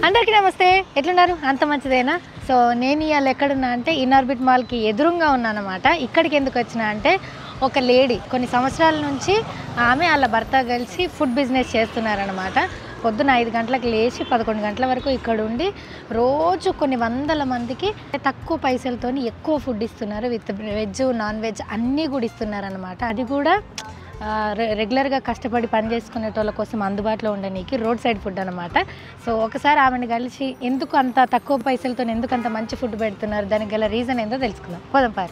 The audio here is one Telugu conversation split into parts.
అందరికీ నమస్తే ఎట్లున్నారు అంత మంచిదేనా సో నేను ఇవాళ ఎక్కడున్నా అంటే ఇన్ఆర్బిట్ మాల్కి ఎదురుగా ఉన్నానమాట ఇక్కడికి ఎందుకు వచ్చిన అంటే ఒక లేడీ కొన్ని సంవత్సరాల నుంచి ఆమె వాళ్ళ భర్త కలిసి ఫుడ్ బిజినెస్ చేస్తున్నారనమాట పొద్దున ఐదు గంటలకు లేచి పదకొండు గంటల వరకు ఇక్కడ ఉండి రోజు కొన్ని వందల మందికి తక్కువ పైసలతోని ఎక్కువ ఫుడ్ ఇస్తున్నారు విత్ వెజ్ నాన్ వెజ్ అన్నీ కూడా ఇస్తున్నారనమాట అది కూడా ఆ, రె- రెగ్యులర్గా కష్టపడి పని చేసుకునేటోళ్ళ కోసం అందుబాటులో ఉండనీకి రోడ్ సైడ్ ఫుడ్ అనమాట సో ఒకసారి ఆమెను కలిసి ఎందుకు అంత తక్కువ పైసలతో ఎందుకు అంత మంచి ఫుడ్ పెడుతున్నారు దానికి గల రీజన్ ఏందో తెలుసుకుందాం పోదాం పారు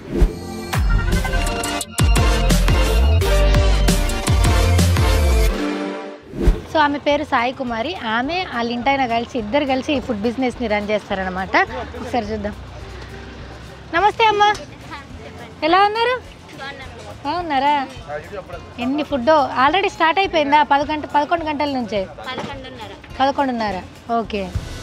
సో ఆమె పేరు సాయి కుమారి ఆమె వాళ్ళ ఇంటైన కలిసి ఇద్దరు కలిసి ఈ ఫుడ్ బిజినెస్ని రన్ చేస్తారనమాట ఒకసారి చూద్దాం నమస్తే అమ్మా ఎలా ఉన్నారు బాగున్నారా ఎన్ని ఫుడ్ ఆల్రెడీ స్టార్ట్ అయిపోయిందా పది గంట పదకొండు గంటల నుంచే పదకొండున్నర ఓకే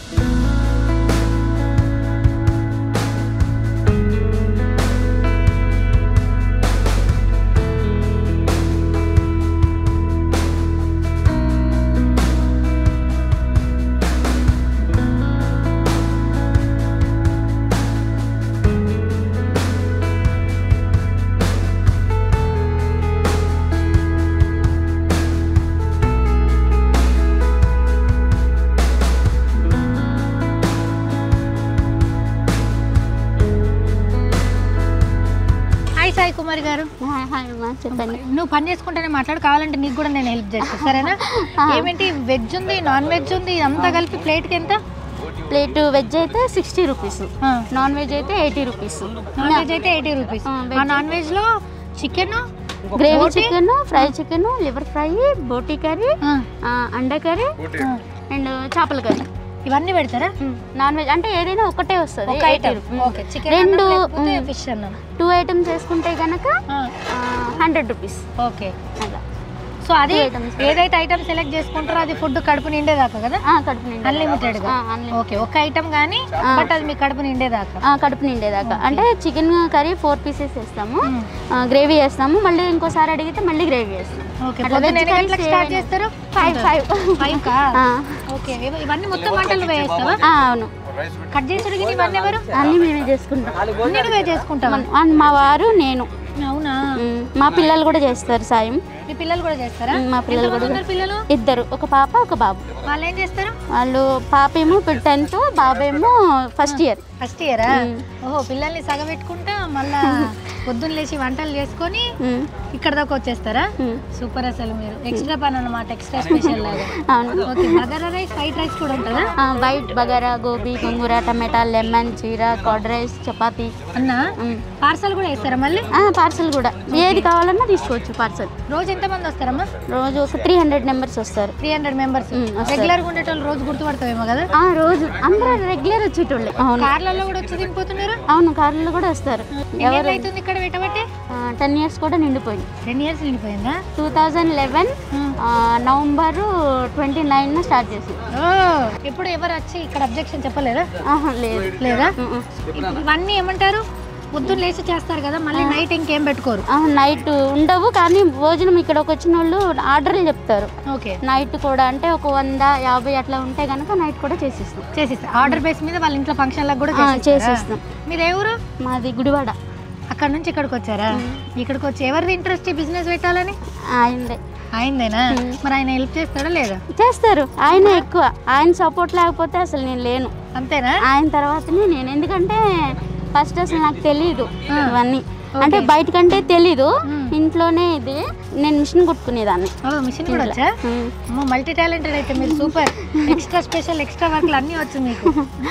హాయ్ సాయి కుమారి గారు హాయ్ అమ్మా చెప్పండి నువ్వు పని చేసుకుంటేనే మాట్లాడు కావాలంటే నీకు కూడా నేను హెల్ప్ చేస్తాను సరేనా ఏమేంటి వెజ్ ఉంది నాన్ వెజ్ ఉంది అంతా కలిపి ప్లేట్కి ఎంత ప్లేట్ వెజ్ అయితే సిక్స్టీ రూపీస్ ఆ. నాన్ వెజ్ అయితే ఎయిటీ రూపీస్ నాన్ వెజ్ అయితే ఎయిటీ రూపీస్ ఆ, ఆ నాన్ వెజ్ లో chicken gravy chicken fry chicken liver fry బోటీ కర్రీ అండ కర్రీ అండ్ చేపల కర్రీ ఇవన్నీ పెడతారా నాన్ వెజ్ అంటే ఏదైనా ఒకటే వస్తుంది ఒక ఐటమ్ ఓకే చికెన్ రెండు ఫిష్ అన్నం టూ ఐటమ్స్ వేసుకుంటే కనుక హండ్రెడ్ రూపీస్ ఓకే అలా సో అది Two items. ఏదైతే ఐటమ్ సెలెక్ట్ చేసుకుంటారో అది ఫుడ్ కడుపు నిండేదాకా కదా ఆ, కడుపు నిండా అన్లిమిటెడ్ గా ఆ, unlimited. ఓకే ఒక ఐటమ్ కానీ ఆ. బట్ అది మీ కడుపు నిండేదాకా ఆ, కడుపు నిండేదాకా అంటే చికెన్ కర్రీ ఫోర్ పీసెస్ వేస్తాము మ్మ్. గ్రేవీ వేస్తాము మళ్ళీ ఇంకోసారి అడిగితే మళ్ళీ గ్రేవీ వేస్తాం ఓకే అట్లా పొద్దున్న veg ఎన్ని curries గంటలకు స్టార్ట్ ఏమైనా- చేస్తారు ఫైవ్ ఫైవ్ ఫైవ్ కా ఆ, ఓకే ఇవ- ఇవన్నీ మొత్తం వంటలు వేస్తావా ఆ, అవును కట్ చేసుడు గిన్నె ఇవన్నీ ఎవరు అన్నీ మేమే చేసుకుంటాం అన్ని నువ్వే చేసుకుంటావా మన- ఆ, మా వారు నేను అవునా మ్, మా పిల్లలు కూడా చేస్తారు సాయం మీ పిల్లలు కూడా చేస్తారా మ్, మా పిల్లలు ఎంతమంది కూడా ఉన్నారు పిల్లలు ఇద్దరు ఒక పాప ఒక బాబు వాళ్ళు ఏం చేస్తారు వాళ్ళు పాప ఏమో టెన్త్ బాబు ఏమో ఫస్ట్ ఇయర్ ఫస్ట్ ఇయరా ఓహో పిల్లల్ని సగబెట్టుకుంటా మళ్ళా పొద్దున్న లేచి వంటలు చేసుకొని ఇక్కడ దాకా వచ్చేస్తారా సూపర్ అసలు మీరు ఎక్స్ట్రా పని అన్నమాట ఎక్స్ట్రా స్పెషల్ లాగా అవును okay bagara rice white rice కూడా ఉంటుందా ఆ, వైట్ బగారా గోబీ గోంగూర టమాటా లెమన్ చీర కర్డ్ రైస్ చపాతీ అన్నా మ్. పార్సల్ కూడా వేస్తారా మళ్ళీ పార్సల్ కూడా ఏది కావాలన్నా తీసుకోవచ్చు పార్సల్ రోజు ఎంతమంది వస్తారమ్మా రోజు ఒక త్రీ హండ్రెడ్ మెంబర్స్ వస్తారు త్రీ హండ్రెడ్ మెంబర్స్ మ్, వస్తారు. రెగ్యులర్ గా ఉండేటోళ్ళు రోజు గుర్తుపడతావేమో కదా ఆ రోజు అందరూ రెగ్యులర్ వచ్చేటోళ్ళే అవును కార్లలో కూడా వచ్చి తినిపోతున్నారు అవును కార్లలో కూడా వస్తారు ఎన్ని ఎవరు ఏళ్ళు అవుతుంది ఇక్కడ పెట్టబట్టి టెన్ ఇయర్స్ కూడా నిండిపోయింది టెన్ ఇయర్స్ నిండిపోయిందా two thousand eleven November twenty nine start చేసి ఓ ఎప్పుడు ఎవరు వచ్చి ఇక్కడ అబ్జెక్షన్ చెప్పలేదా ఆహా, లేదు లేదా ఉమ్మ్. ఇప్పుడు ఇవన్నీ ఏమంటారు పొద్దున్న లేచి చేస్తారు కదా మళ్ళీ నైట్ ఇంకేం పెట్టుకోరు ఆహా, నైట్ ఉండవు కానీ భోజనం ఇక్కడికి వచ్చిన వాళ్ళు ఆర్డర్లు చెప్తారు ఓకే నైట్ కూడా అంటే ఒక వంద యాభై అట్లా ఉంటే కనుక నైట్ కూడా చేసిస్తాం చేసిస్తారు ఆర్డర్ బేస్ మీద వాళ్ళ ఇంట్లో ఫంక్షన్లకు కూడా ఆ, చేసిస్తారా? చేసిస్తాం మీది ఏ ఊరు మాది గుడివాడ అక్కడ నుంచి ఇక్కడికి వచ్చారా ఇక్కడికి వచ్చి ఎవరిది ఇంట్రెస్ట్ ఈ బిజినెస్ పెట్టాలని ఆయనదే ఆయనదేనా మరి ఆయన హెల్ప్ చేస్తాడా లేదా చేస్తారు ఆయన ఎక్కువ ఆయన సపోర్ట్ లేకపోతే అసలు నేను లేను అంతేనా ఆయన తర్వాతనే నేను ఎందుకంటే ఫస్ట్ అసలు నాకు తెలియదు ఆ. ఇవన్నీ అంటే బయటకంటే తెలీదు మ్మ్. ఇంట్లోనే ఇది నేను మిషన్ కుట్టుకునేదాన్ని ఓ మిషన్ కూడా వచ్చా మ్మ్. అమ్మో మల్టీ టాలెంటెడ్ అయితే మీరు సూపర్ ఎక్స్ట్రా స్పెషల్ ఎక్స్ట్రా వర్క్లు అన్నీ వచ్చు మీకు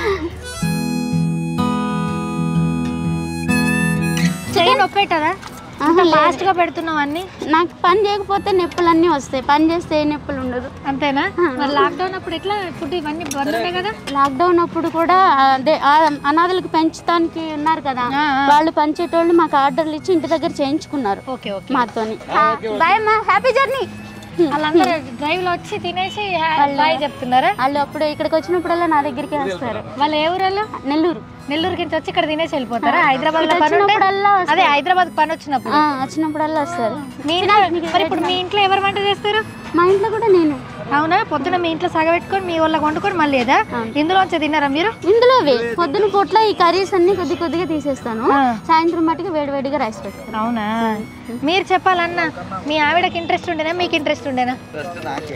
చెయ్యి నొప్పి పెట్టదా ఆహా, లేదు. ఫాస్ట్ గా పెడుతున్నావు అన్ని నాకు పని చేయకపోతే నొప్పులన్నీ వస్తాయి పని చేస్తే ఏ నొప్పులు ఉండదు అంతేనా మరి లాక్డౌన్ అప్పుడు ఎట్లా ఫుడ్ ఇవన్నీ బంద్ ఉండే కదా లాక్డౌన్ అప్పుడు కూడా అదే ఆ అనాథలకు పెంచడానికి ఉన్నారు కదా ఆ, ఆ. వాళ్ళు పంచేటోళ్ళు మాకు ఆర్డర్లు ఇచ్చి ఇంటి దగ్గర చేయించుకున్నారు ఓకే ఓకే మాతోని బాయ్ అమ్మా హ్యాపీ జర్నీ వాళ్ళందరూ డ్రైవ్ లో వచ్చి తినేసి బాయ్ చెప్తున్నారా వాళ్ళు అప్పుడు ఇక్కడికి వచ్చినప్పుడల్లా నా దగ్గరికి వస్తారు వాళ్ళు ఏ ఊరల్లో నెల్లూరు నెల్లూరు కింద వచ్చి ఇక్కడ తినేసి వెళ్ళిపోతారా హైదరాబాద్ లో పని ఉంటే వచ్చినప్పుడల్లా వస్తారు. అదే హైదరాబాద్ పని వచ్చినప్పుడు ఆ, వచ్చినప్పుడల్లా వస్తారు మీ ఇంట్లో మరి ఇప్పుడు మీ ఇంట్లో ఎవరు వంట చేస్తారు మా ఇంట్లో కూడా నేను అవునా పొద్దున మీ ఇంట్లో సగబెట్టుకొని మీ వాళ్ళకి వండుకొని మళ్ళీ ఏదా ఇందులోంచి తిన్నారా మీరు ఇందులోవే పొద్దున పూట్ల ఈ కర్రీస్ అన్ని కొద్ది కొద్దిగా తీసేస్తాను ఆ. సాయంత్రం మట్టుకు వేడివేడిగా రైస్ పెడతాను అవునా మీరు చెప్పాలన్నా మీ ఆవిడకి ఇంట్రెస్ట్ ఉండేనా మీకు ఇంట్రెస్ట్ ఉండేనా ఫస్ట్ నాకే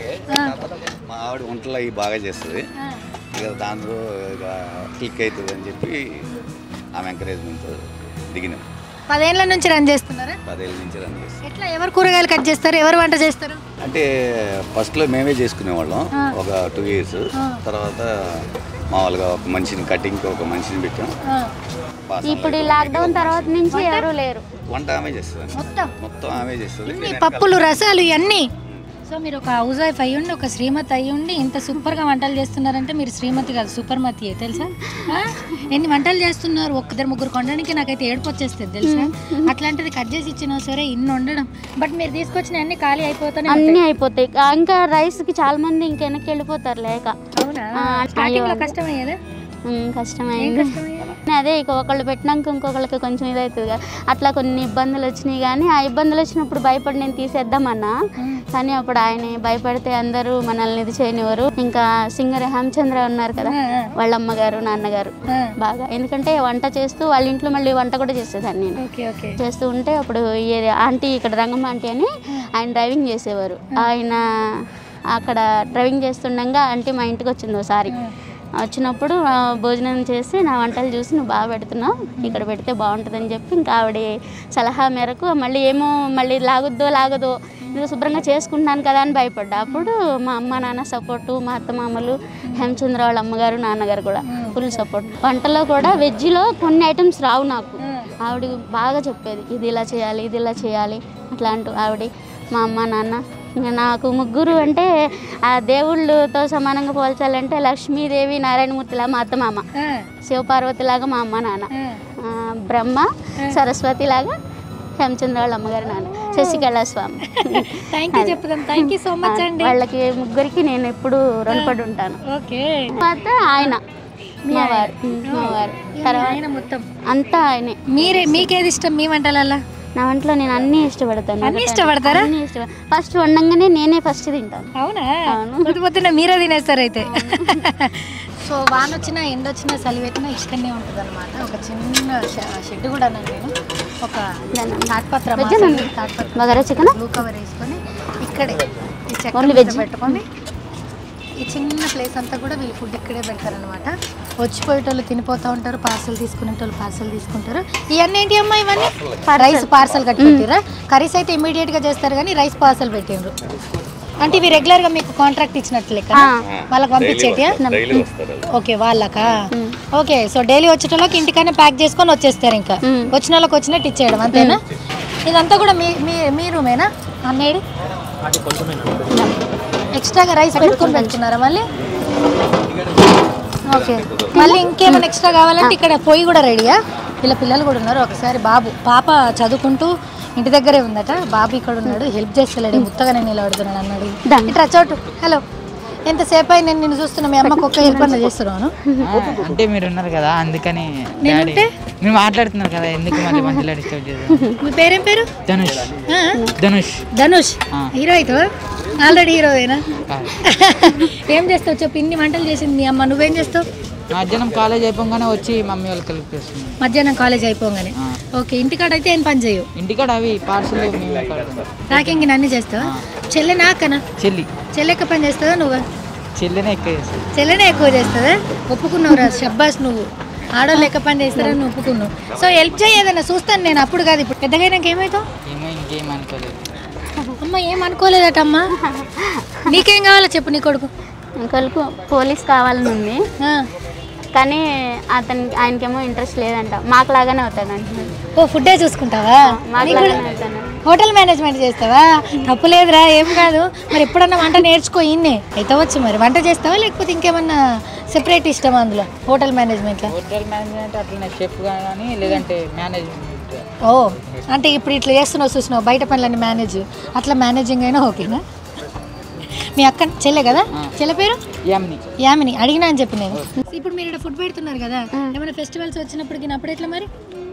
మా ఆవిడ వంటలు అవి బాగా చేస్తుంది ఇక దాంట్లో ఇక క్లిక్ అవుతుంది అని చెప్పి ఆమె ఎంకరేజ్మెంట్ దిగినాం పదేళ్ల నుంచి రన్ చేస్తున్నారా పదేళ్ళ నుంచి రన్ చేస్తాం ఎట్లా ఎవరు కూరగాయలు కట్ చేస్తారు ఎవరు వంట చేస్తారు అంటే ఫస్ట్లో మేమే చేసుకునేవాళ్ళం ఒక టూ ఇయర్స్ తర్వాత మామూలుగా ఒక మనిషిని కటింగ్కి ఒక మనిషిని పెట్టాం పాస్ ఇప్పుడు ఈ లాక్డౌన్ తర్వాత నుంచి ఎవరు లేరు వంట ఆమె చేస్తుంది మొత్తం మొత్తం ఆమె చేస్తుంది ఇన్ని పప్పులు రసాలు ఇవన్నీ సో మీరు ఒక హౌస్ వైఫ్ అయ్యి ఉండి ఒక శ్రీమతి అయ్యి ఉండి ఇంత సూపర్గా వంటలు చేస్తున్నారంటే మీరు శ్రీమతి కాదు సూపర్ మతి తెలుసా ఆ? ఎన్ని వంటలు చేస్తున్నారు ఒక్కద్దరు ముగ్గురు కొనడానికి నాకైతే ఏడుపు వచ్చేస్తుంది తెలుసా అట్లాంటిది కట్ చేసి ఇచ్చినా సరే ఇన్ని వండడం బట్ మీరు తీసుకొచ్చిన అన్ని ఖాళీ అయిపోతానే ఉంటాయి. అన్నీ అయిపోతాయి ఆ, ఇంకా రైస్ కి చాలా మంది ఇంక వెనక్కి వెళ్ళిపోతారు లేక అవునా ఆ, స్టార్టింగ్ లో అయ్యో. కష్టమయ్యేదా ఉమ్, ఏం కష్టమైంది కష్టమయ్యేదా అదే ఇక ఒకళ్ళు పెట్టినాక ఇంకొకళ్ళకి కొంచెం ఇదవుతుంది కదా అట్లా కొన్ని ఇబ్బందులు వచ్చినాయి కానీ ఆ ఇబ్బందులు వచ్చినప్పుడు భయపడి నేను తీసేద్దామన్నా కానీ అప్పుడు ఆయన భయపడితే అందరూ మనల్ని ఇది చేయనివ్వరు ఇంకా సింగర్ హేమచంద్ర ఉన్నారు కదా వాళ్ళ అమ్మగారు నాన్నగారు ఆ. బాగా ఎందుకంటే వంట చేస్తూ వాళ్ళ ఇంట్లో మళ్ళీ వంట కూడా చేసేదాన్ని నేను ఓకే ఓకే చేస్తూ ఉంటే అప్పుడు ఈ ఆంటీ ఇక్కడ రంగమ్మ ఆంటీ అని ఆయన డ్రైవింగ్ చేసేవారు ఆయన అక్కడ డ్రైవింగ్ చేస్తుండగా ఆంటీ మా ఇంటికి వచ్చింది ఒకసారి వచ్చినప్పుడు ఆ, భోజనం చేసి నా వంటలు చూసి నువ్వు బాగా పెడుతున్నావు ఇక్కడ పెడితే బాగుంటుందని చెప్పి ఇంకా ఆవిడ సలహా మేరకు మళ్ళీ ఏమో మళ్ళీ లాగుద్దో లాగదో ఇది శుభ్రంగా చేసుకుంటున్నాను కదా అని భయపడ్డా అప్పుడు మా అమ్మ నాన్న సపోర్టు మా అత్త మామలు హేమచంద్ర వాళ్ళ అమ్మగారు నాన్నగారు కూడా ఫుల్ సపోర్ట్ వంటలో కూడా వెజ్లో కొన్ని ఐటమ్స్ రావు నాకు ఆవిడ బాగా చెప్పేది ఇది ఇలా చేయాలి ఇది ఇలా చేయాలి అట్లా అంటూ ఆవిడ మా అమ్మ నాన్న ఇంకా నాకు ముగ్గురు అంటే ఆ దేవుళ్ళతో సమానంగా పోల్చాలంటే లక్ష్మీదేవి నారాయణమూర్తిలా మా అత్త మామ ఆ, శివపార్వతిలాగా మా అమ్మ నాన్న ఆ. ఆ, బ్రహ్మ సరస్వతిలాగా హేమచంద్ర వాళ్ళ అమ్మగారు నాన్న శశికళా స్వామి థ్యాంక్ యూ చెప్తాం థ్యాంక్ యూ సో మచ్ అండి వాళ్ళకి ముగ్గురికి నేను ఎప్పుడు రుణపడి ఉంటాను ఓకే తర్వాత ఆయన మా వారు ఉమ్, మా వారు తర్వాత ఆయన మొత్తం అంతా ఆయనే మీరే మీకేది ఇష్టం మీ వంటలల్లా నా వంటలో నేను అన్నీ ఇష్టపడతాను అన్నీ ఇష్టపడతారా? అన్నీ ఇష్టపడ ఫస్ట్ వండంగానే నేనే ఫస్ట్ తింటాను అవునా అవును. పొద్దు పొద్దున్న మీరే తినేస్తారు అయితే సో వాన వచ్చినా ఎండ వచ్చినా చలి పెట్టినా ఇష్టంగా ఉంటుంది అనమాట ఒక చిన్న షె- షెడ్ కూడా అన్నాను నేను ఒక తాట్పత్ర వెజ్ మాసం, అండి. తాట్పత్ర బగారా చికెన్ బ్లూ కవర్ వేసుకొని ఇక్కడే ఈ చెక్క Only మీద veg. పెట్టుకొని ఈ చిన్న ప్లేస్ అంతా కూడా వీళ్ళు ఫుడ్ ఇక్కడే పెడతారనమాట వచ్చిపోయేటోళ్ళు తినిపోతూ ఉంటారు పార్సల్ తీసుకునేటోళ్ళు పార్సల్ తీసుకుంటారు ఇవన్నీ ఏంటి అమ్మా ఇవన్నీ రైస్ పార్సల్ కట్టి పెట్టిరా కర్రీస్ అయితే ఇమీడియట్ గా చేస్తారు కానీ రైస్ పార్సల్ పెట్టిండ్రు అంటే ఇవి రెగ్యులర్ గా మీకు కాంట్రాక్ట్ ఇచ్చినట్టు లెక్క ఆ. వాళ్ళకి పంపించేటియా డైలీ వస్తారు వాళ్ళు. ఓకే వాళ్ళకా ఓకే సో డైలీ వచ్చేటోళ్ళకి ఇంటికైనా ప్యాక్ చేసుకొని వచ్చేస్తారు ఇంకా మ్మ్. వచ్చిన వాళ్ళకి వచ్చినట్టు ఇచ్చేయడం అంతేనా ఇదంతా కూడా మీ మీ మీ రూమేనా అన్నేడి ఎక్స్ట్రాగా రైస్ పెట్టుకొని పెట్టుకున్నారా మళ్ళీ ఓకే మళ్ళీ ఇంకేమైనా ఎక్స్ట్రా కావాలంటే ఇక్కడ పొయ్యి కూడా రెడీయా వీళ్ళ పిల్లలు కూడా ఉన్నారు ఒకసారి బాబు పాప చదువుకుంటూ ఇంటి దగ్గరే ఉందట బాబు ఇక్కడ ఉన్నాడు హెల్ప్ చేస్తలేడు ముత్తగానే నిలబడుతున్నాడు అన్నాడు Done. ఇట్రా చోటు హలో ఎంతసేపు అయి నేను నిన్ను చూస్తున్నా మీ అమ్మకు ఒక్క హెల్ప్ అన్న చేస్తున్నాను ఆ, అంటే మీరు ఉన్నారు కదా అందుకని నేనుంటే? డాడీ మీరు మాట్లాడుతున్నారు కదా ఎందుకు మళ్ళీ మధ్యలో డిస్టర్బ్ చేద్దాం మీ పేరేం పేరు ధనుష్ ఆ? ధనుష్ ధనుష్ ఆ. హీరో అవుతావా ఆల్రెడీ హీరోయేనా ఆ. ఏం చేస్తావు చెప్పు ఇన్ని వంటలు చేసింది మీ అమ్మ నువ్వేం చేస్తావు మధ్యాహ్నం కాలేజ్ అయిపోగానే వచ్చి మమ్మీ వాళ్ళకి హెల్ప్ చేస్తున్నాం మధ్యాహ్నం కాలేజ్ అయిపోగానే ఆ. ఓకే ఇంటికాడ అయితే ఏం పని చేయవు ఇంటికాడ అవి పార్సల్ మేమే కడతాం ప్యాకింగ్ అన్ని చేస్తావా చెల్లె నాకనా చెల్లి చెల్లెక్క పని చేస్తావా నువ్వు చెల్లినే ఎక్కువ చేస్తాం చెల్లెనే ఎక్కువ చేస్తుందా ఒప్పుకున్నావు రా షబ్బాస్ నువ్వు ఆడోళ్ళు లెక్క పని చేస్తారని నువ్వు ఒప్పుకున్నావు సో హెల్ప్ చేయదన్న చూస్తాను నేను అప్పుడు కాదు ఇప్పుడు పెద్దగా నాకు ఏమవుతావు ఏమో ఇంకేం అనుకోలేదు అమ్మ ఏం అనుకోలేదట అమ్మా నీకేం కావాలో చెప్పు నీ కొడుకు ఇంకొకరికి పోలీస్ కావాలని ఉంది ఆ. కానీ అతని ఆయనకేమో ఇంట్రెస్ట్ లేదంట మాకు లాగానే అవుతాడు అంటున్నాడు ఓ ఫుడ్డే చూసుకుంటావా మాకు నీకు కూడా- లాగానే అవుతాను హోటల్ మేనేజ్మెంట్ చేస్తావా తప్పు లేదురా ఏం కాదు మరి ఎప్పుడన్నా వంట నేర్చుకో ఇన్నే అయితే వచ్చు మరి వంట చేస్తావా లేకపోతే ఇంకేమన్నా సెపరేట్ ఇష్టమా అందులో హోటల్ మేనేజ్మెంట్లో హోటల్ మేనేజ్మెంట్ అట్లనే చెఫ్ కానీ లేదంటే మేనేజ్మెంట్ ఓ అంటే ఇప్పుడు ఇట్లా చేస్తున్నావు చూసినావు బయట పనులన్నీ మేనేజ్ అట్లా మేనేజింగ్ అయినా ఓకేనా మీ అక్క చెల్లె కదా చెల్లె పేరు యమ్ని యామిని అడిగినా అని చెప్పి నేను ఇప్పుడు మీరు ఇక్కడ ఫుడ్ పెడుతున్నారు కదా ఏమైనా ఫెస్టివల్స్ వచ్చినప్పటికి అప్పుడు ఎట్లా మరి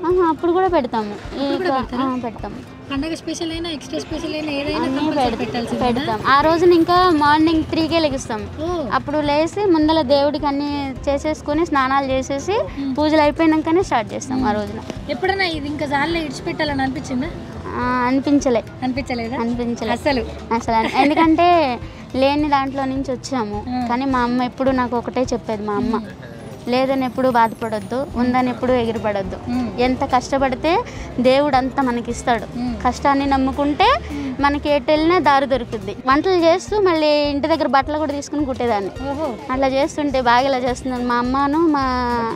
ఆహా, అప్పుడు కూడా పెడతాము ఈ ఆ, పెడతాము పండగ స్పెషల్ అయినా ఎక్స్ట్రా స్పెషల్ అయినా ఏదైనా అన్నీ కంపల్సరీ పెడతాం పెట్టాల్సింది పెడతాం ఆ రోజున ఇంకా మార్నింగ్ త్రీకే లెగిస్తాం ఓ అప్పుడు లేచి ముందల దేవుడికి అన్ని చేసేసుకొని స్నానాలు చేసేసి పూజలు అయిపోయినాకనే స్టార్ట్ చేస్తాం ఆ రోజున ఎప్పుడైనా ఇది ఇంకా జాలిలో ఇడిచిపెట్టాలని అనిపించిందా ఆ, అనిపించలే అనిపించలేదా అనిపించలే అసలు అసలు అన్- ఎందుకంటే లేని దాంట్లో నుంచి వచ్చాము కానీ మా అమ్మ ఎప్పుడు నాకు ఒకటే చెప్పేది మా అమ్మ లేదని ఎప్పుడు బాధపడొద్దు ఉందని ఎప్పుడు ఎగిరిపడొద్దు ఎంత కష్టపడితే దేవుడు అంతా మనకి ఇస్తాడు కష్టాన్ని నమ్ముకుంటే మనకి ఎటు వెళ్ళినా దారి దొరుకుద్ది వంటలు చేస్తూ మళ్ళీ ఇంటి దగ్గర బట్టలు కూడా తీసుకుని కుట్టేదాన్ని ఓహో అట్లా చేస్తుంటే బాగా ఇలా చేస్తున్నాను మా అమ్మను మా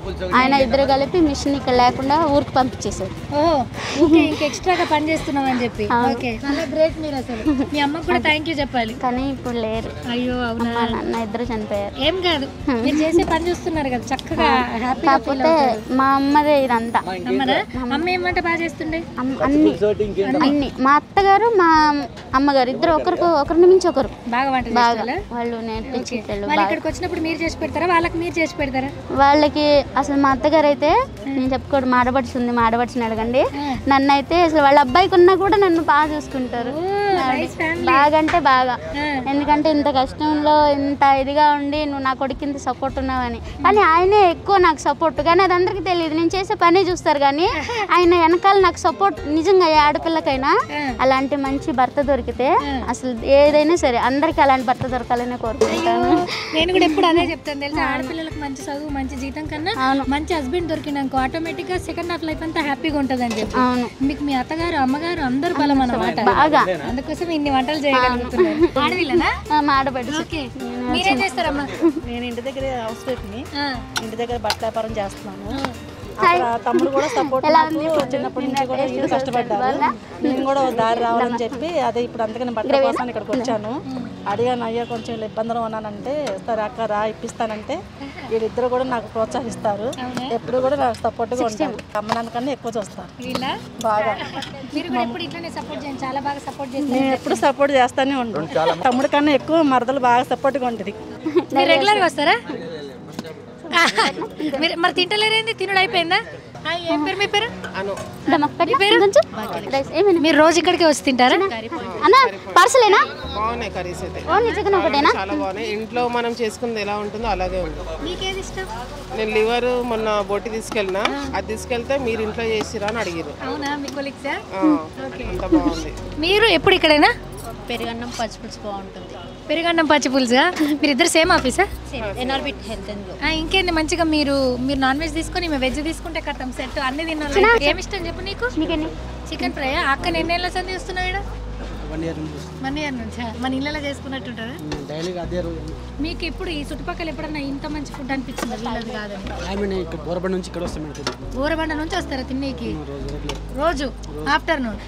ఆయన ఇద్దరు కలిపి మిషన్ ఇక్కడ లేకుండా ఊరికి పంపించేసారు ఓహో ఓకే ఇంక ఎక్స్ట్రాగా పని చేస్తున్నాం అని చెప్పి ఓకే చాలా గ్రేట్ మీరు అసలు మీ అమ్మకు కూడా థ్యాంక్ యూ చెప్పాలి కానీ ఇప్పుడు లేరు అయ్యో అవునా మా నాన్న ఇద్దరు చనిపోయారు ఏం కాదు మీరు చేసే పని చూస్తున్నారు కదా చక్కగా హ్యాపీగా ఫీల్ కాకపోతే మా అమ్మదే ఇదంతా అమ్మనా అమ్మ ఏమంటే బాగా చేస్తుండే అమ్- అన్ని అన్ని మా అత్తగారు మా అమ్మగారు ఇద్దరు ఒకరికి ఒకరిని మించి ఒకరు బాగా వంట బాగా చేస్తారా వాళ్ళు నేర్పించేటోళ్ళు వాళ్ళు బాగా ఇక్కడికి వచ్చినప్పుడు మీరు చేసి పెడతారా వాళ్ళకి మీరు చేసి పెడతారా వాళ్ళకి అసలు మా అత్తగారు అయితే నేను చెప్పుకోడు మాడబడిచి ఉంది మాడబడిచిని అడగండి నన్ను అయితే అసలు వాళ్ళ అబ్బాయికి ఉన్నా కూడా నన్ను బాగా చూసుకుంటారు నైస్ ఫ్యామిలీ బాగా అంటే బాగా ఎందుకంటే ఇంత కష్టంలో ఇంత ఇదిగా ఉండి నువ్వు నా కొడుకు ఇంత సపోర్ట్ ఉన్నావని కానీ ఆయనే ఎక్కువ నాకు సపోర్ట్ కానీ అది అందరికీ తెలియదు నేను చేసే పని చూస్తారు కానీ ఆయన వెనకాల నాకు సపోర్ట్ నిజంగా ఏ ఆడపిల్లకైనా అలాంటి మంచి భర్త దొరికితే అసలు ఏదైనా సరే అందరికీ అలాంటి భర్త దొరకాలనే కోరుకుంటాను నేను కూడా ఎప్పుడు అదే చెప్తాను తెలుసా ఆడపిల్లలకు మంచి చదువు మంచి జీతం కన్నా అవును. మంచి హస్బెండ్ దొరికినాక ఆటోమేటిక్ గా సెకండ్ హాఫ్ లైఫ్ అంతా హ్యాపీగా ఉంటది అని చెప్పి అవును మీకు మీ అత్తగారు అమ్మగారు అందరు బలం అన్నమాట బాగా అందుకోసం ఇన్ని వంటలు చేయగలుగుతున్నారు ఆడవిల్లనా ఆ, మాడబడిచి ఓకే మీరేం చేస్తారమ్మా నేను ఇంటి దగ్గర హౌస్ వైఫ్ని ఆ, ఇంటి దగ్గర బట్టల వ్యాపారం చేస్తున్నాను హాయ్. అక్కడ తమ్ముడు కూడా సపోర్ట్ ఎలా నాకు ఉంది food? చిన్నప్పటి నుంచి నిన్న కూడా taste వీళ్ళు చూసారు కష్టపడ్డారు వాళ్ళ? నేను కూడా ఒక దారి రావాలని చెప్పి అదే ఇప్పుడు అందుకని బట్టల కోసం ఇక్కడికి వచ్చాను అడిగాను అయ్యా కొంచెం ఇలా ఇబ్బందులు ఉన్నానంటే సరే అక్క రా ఇప్పిస్తానంటే వీళ్ళిద్దరు కూడా నాకు ప్రోత్సహిస్తారు ఎప్పుడు కూడా నాకు సపోర్ట్గా ఉంటారు అమ్మ నాన్నకన్నా ఎక్కువ చూస్తారు వీళ్ళ బాగా మీరు కూడా ఎప్పుడు ఇట్లానే సపోర్ట్ చేయండి చాలా బాగా సపోర్ట్ చేస్తారు నేను ఎప్పుడు సపోర్ట్ చేస్తానే ఉంటాను తమ్ముడు కన్నా ఎక్కువ మరదలు బాగా సపోర్ట్గా ఉంటుంది మీరు రెగ్యులర్ వస్తారా మీరు మరి తింటలేరేంది తినుడు అయిపోయిందా ఆ, ఏం పేరు మీ పేరు దమ్మ, పెట్టు, కొంచెం. రైస్, ఏమైనా? మీరు రోజు ఇక్కడికి వచ్చి తింటారా అన్న పార్సలేనా బాగున్నాయి కర్రీస్ అయితే ఓన్లీ చికెన్ ఒకటేనా చాలా బాగున్నాయి ఇంట్లో మనం చేసుకున్నది ఎలా ఉంటుందో అలాగే ఉంది మీకేది ఇష్టం నేను లివర్ మొన్న బొట్టి తీసుకెళ్ళినా అది తీసుకెళ్తే మీరు ఇంట్లో చేసిరా అని అడిగిరు అవునా మీ కొలీగ్సా ఆ, అంత బాగుంది మీరు ఎప్పుడు ఇక్కడేనా పెరుగన్నం పచ్చిపులుసు బాగుంటుంది పెరుగన్నం పచ్చి పులుసా మీరు ఇద్దరు సేమ్ ఆఫీసా ఎన్ఆర్బిట్ హెల్త్ అండ్ ఆ, ఇంకేంది మంచిగా మీరు మీరు నాన్ వెజ్ తీసుకొని మేము వెజ్ తీసుకుంటే కట్టం సెట్ అన్ని తిన్నాం ఏమి ఇష్టం చెప్పు నీకు నీకెన్ని చికెన్ ఫ్రై అక్క ఎన్నేళ్ళ సంది వస్తున్నావు ఇక్కడ వన్ ఇయర్ నుంచి వన్ ఇయర్ నుంచా మన ఇళ్ళలో చేసుకున్నట్టుంటుందా డైలీగా అదే రోజు మీకు ఇప్పుడు ఈ చుట్టుపక్కల ఎప్పుడన్నా ఇంత మంచి ఫుడ్ అనిపించింది వీళ్ళది కాదని ఆమె ఇక్కడ బోరబండి నుంచి ఇక్కడ వస్తాం మేడం ఊరబండ నుంచి వస్తారా తినేకి రోజు రెగ్యులర్ రోజు ఆఫ్టర్నూన్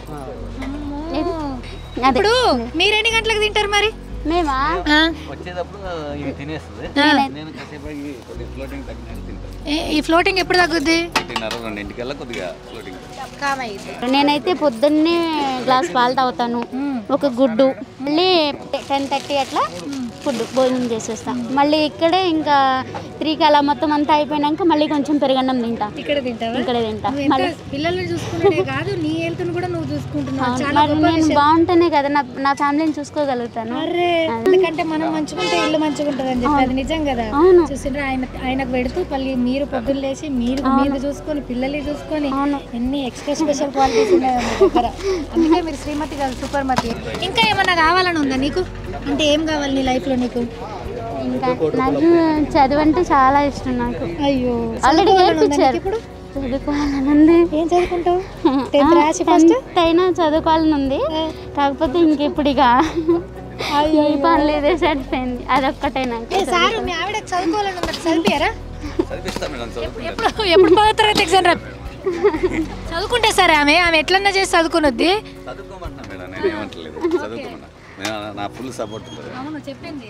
అదే ఇప్పుడు మీరు ఎన్ని గంటలకు తింటారు మరి మేమా ఆ, వచ్చేటప్పుడు ఇవి తినేస్తుంది నేను కాసేపు ఆగి కొద్దిగా ఫ్లోటింగ్ తగ్గినట్టు తింటాను ఏ- ఈ ఫ్లోటింగ్ ఎప్పుడు తగ్గుద్ది ఒకటిన్నర రెండింటికల్లా కొద్దిగా ఫ్లోటింగ్ నేనైతే పొద్దున్నే గ్లాస్ పాలు తాగుతాను ఒక గుడ్డు మళ్ళీ టెన్ థర్టీ అట్లా ఫుడ్ భోజనం చేసేస్తా మళ్ళీ ఇక్కడే ఇంకా త్రీకి అలా మొత్తం అంతా అయిపోయినాక మళ్ళీ కొంచెం పెరుగన్నం తింటా ఇక్కడ తింటావా ఇక్కడే తింటా నువ్వు ఎంత మళ్ళీ పిల్లల్ని చూసుకున్నదే కాదు నీ హెల్త్ కూడా నువ్వు చూసుకుంటున్నావు అవును, చాలా మరి గొప్ప నేను విషయం. బాగుంటేనే కదా నా నా ఫ్యామిలీని చూసుకోగలుగుతాను అరే ఎందుకంటే మనం మంచుకుంటే ఇల్లు మంచిగా ఉంటుంది అని చెప్పి అది నిజం కదా అవును. చూసిండ్రా ఆయన ఆయనకు పెడుతూ మళ్ళీ మీరు పొద్దున్న లేచి మీరు మీరు చూసుకొని పిల్లల్ని చూసుకొని ఎన్ని ఎక్స్ట్రా స్పెషల్ క్వాలిటీస్ ఉన్నాయి మీ దగ్గర అందుకే మీరు శ్రీమతి కాదు సూపర్ మతి ఇంకా ఏమన్నా కావాలని ఉందా నీకు అంటే ఏం కావాలి నీ లైఫ్ లో నీకు ఇంకా నాకు చదువు అంటే చాలా ఇష్టం నాకు అయ్యో ఆల్రెడీ చదువుకోవాలని ఉందా నేర్పించారు నీకు ఇప్పుడు చదువుకోవాలనుంది ఏం చదువుకుంటావు టెన్త్ రాసి ఫస్ట్ టెన్త్ అయినా చదువుకోవాలని ఉంది కాకపోతే ఇంక ఇప్పుడు ఇక ఈ పనులు ఇదే సరిపోయింది అదొక్కటే నాకు ఏ సారు మీ ఆవిడ చదువుకోవాలని ఉందా చదివారా చదివిస్తా మేడం చదువుకుంటాను ఎప్పుడు ఎప్పుడు పదో తరగతి ఎగ్జామ్ రా చదువుకుంటే సరే ఆమె ఆమె ఎట్లన్నా చేసి చదువుకున్నది చదువుకోమంటున్నా మేడం నేను ఏమంటలేదు చదువుకోమన్నా నేను నా ఫుల్ సపోర్ట్ ఉంటుంది అవును చెప్పింది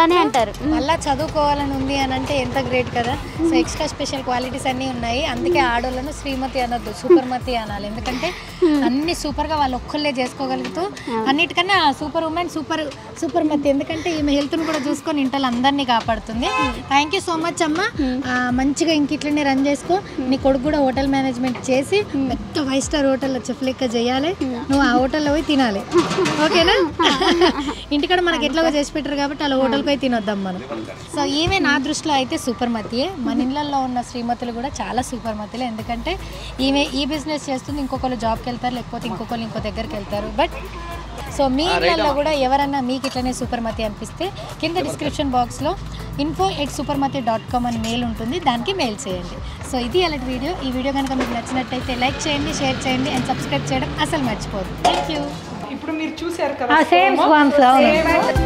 అలానే అంటారు మళ్ళా చదువుకోవాలని ఉంది అని అంటే ఎంత గ్రేట్ కదా సో ఎక్స్ట్రా స్పెషల్ క్వాలిటీస్ అన్నీ ఉన్నాయి అందుకే ఆడోళ్ళను శ్రీమతి అనొద్దు సూపర్మతి అనాలి ఎందుకంటే అన్ని సూపర్గా వాళ్ళు ఒక్కళ్ళే చేసుకోగలుగుతూ అన్నిటికన్నా సూపర్ ఉమెన్ సూపర్ సూపర్ మతి ఎందుకంటే ఈమె హెల్త్ను కూడా చూసుకొని ఇంట్లో అందరినీ కాపాడుతుంది థ్యాంక్ యూ సో మచ్ అమ్మ ఆ, మంచిగా ఇంక ఇట్లనే రన్ చేసుకో నీ కొడుకు కూడా హోటల్ మేనేజ్మెంట్ చేసి పెద్ద ఫైవ్ స్టార్ హోటల్లో చెఫ్ లెక్క చేయాలి నువ్వు ఆ హోటల్లో పోయి తినాలి ఓకేనా ఇంటికాడ మనకి ఎట్లాగో చేసి పెట్టారు కాబట్టి అలా హోటల్కి పోయి తినొద్దాం మనం సో ఈమె నా దృష్టిలో అయితే సూపర్ మతియే మన ఇళ్ళల్లో ఉన్న శ్రీమతులు కూడా చాలా సూపర్ మతులే ఎందుకంటే ఈమె ఈ బిజినెస్ చేస్తుంది ఇంకొకరు జాబ్కి వెళ్తారు లేకపోతే ఇంకొకరు ఇంకో దగ్గరికి వెళ్తారు బట్ సో మీ ఇళ్ళల్లో కూడా ఎవరన్నా మీకు ఇట్లనే సూపర్ మతి అనిపిస్తే కింద డిస్క్రిప్షన్ బాక్స్లో info at super mathi dot com అని మెయిల్ ఉంటుంది దానికి మెయిల్ చేయండి సో ఇది అలాంటి వీడియో ఈ వీడియో కనుక మీకు నచ్చినట్టయితే లైక్ చేయండి షేర్ చేయండి అండ్ సబ్స్క్రైబ్ చేయడం అసలు మర్చిపోదు థ్యాంక్ యూ ఇప్పుడు మీరు చూశారు కదా సేమ్ స్వామ్. స్వామ్స్ అవును Same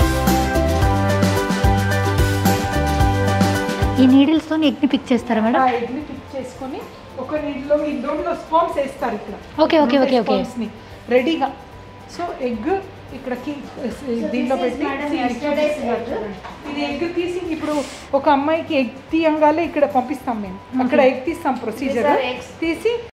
ఈ నీడిల్స్తో ఎగ్ని పిక్ చేస్తారా మేడం ఆ ఎగ్ని పిక్ చేసుకొని ఒక నీటిలో ఈ దోటిలో స్పాన్స్ వేస్తారు ఇక్కడ okay, okay, okay, okay. Sperms ని రెడీగా సో ఎగ్ ఇక్కడకి దీనిలో పెట్టి ఇది ఎగ్ తీసి ఇప్పుడు ఒక అమ్మాయికి ఎగ్ తీయంగానే ఇక్కడ పంపిస్తాం మేము అక్కడ ఎగ్ తీస్తాం ప్రొసీజర్ తీసి